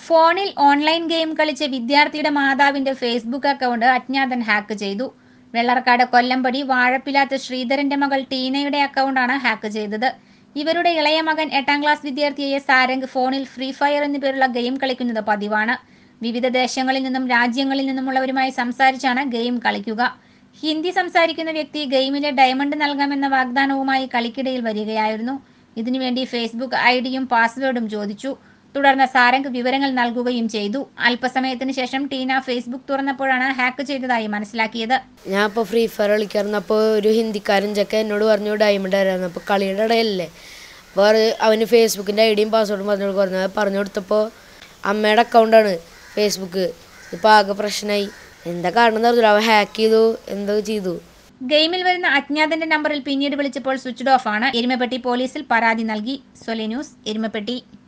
ഫോണിൽ online game കളിച്ച വിദ്യാർത്ഥിയുടെ മാതാവിന്റെ ഫേസ്ബുക്ക് അക്കൗണ്ട് അജ്ഞാതൻ ഹാക്ക് ചെയ്തു വെള്ളർക്കാട് കൊല്ലമ്പടി വാഴപ്പിലാത്ത് ശ്രീധരന്റെ മകൾ ടീനയുടെ അക്കൗണ്ടാണ് ഹാക്ക് ചെയ്തത് ഇവരുടെ ഇളയ മകൻ എട്ടാം ക്ലാസ് വിദ്യാർത്ഥിയായ സാരംഗ് ഫോണിൽ ഫ്രീ ഫയർ എന്നു പേരുള്ള ഗെയിം കളിക്കുന്നത് പതിവാണ് വിവിധ ദേശങ്ങളിൽ നിന്നും രാജ്യങ്ങളിൽ നിന്നുമുള്ളവരുമായി സംസാരിച്ചാണ് ഗെയിം കളിക്കുക ഹിന്ദി സംസാരിക്കുന്ന വ്യക്തി ഗെയിമിലെ ഡയമണ്ട് നൽകാമെന്ന വാഗ്ദാനവുമായി കളിക്കിടയിൽ വരികയായിരുന്നു ഇതിനുവേണ്ടി ഫേസ്ബുക്ക് ഐ ഡിയും പാസ്വേഡും ചോദിച്ചു തുടർന്ന് സാരംഗ് വിവരങ്ങൾ നൽകുകയും ചെയ്തു അല്പസമയത്തിന് ശേഷം ടീന ഫേസ്ബുക്ക് തുറന്നപ്പോഴാണ് ഹാക്ക് ചെയ്തതായി മനസ്സിലാക്കിയത് ഞാൻ ഇപ്പോൾ ഫ്രീ ഫയർ കളിക്കാറുന്നപ്പോൾ ഒരു ഹിന്ദിക്കാരൻ ചെക്ക എന്നോട് പറഞ്ഞു ഡയമണ്ട് തരാമെന്ന് അപ്പോൾ കളിയുടെ ഇടയല്ലേ അപ്പോൾ അവന് ഫേസ്ബുക്കിൻ്റെ ഐ ഡിയും പാസ്വേഡും പറഞ്ഞു കൊടുക്കുന്നു അത് പറഞ്ഞു കൊടുത്തപ്പോൾ അമ്മയുടെ അക്കൗണ്ടാണ് ഫേസ്ബുക്ക് ഇപ്പോൾ ആകെ പ്രശ്നമായി എന്താ കാരണം എന്ന് അറിയില്ല അവൻ ഹാക്ക് ചെയ്തു എന്തോ ചെയ്തു ഗെയിമിൽ വരുന്ന അജ്ഞാതന്റെ നമ്പറിൽ പിന്നീട് വിളിച്ചപ്പോൾ സ്വിച്ച്ഡ് ഓഫ് ആണ് എരുമപ്പെട്ടി പോലീസിൽ പരാതി നൽകി സൊലെ ന്യൂസ് എരുമപ്പെട്ടി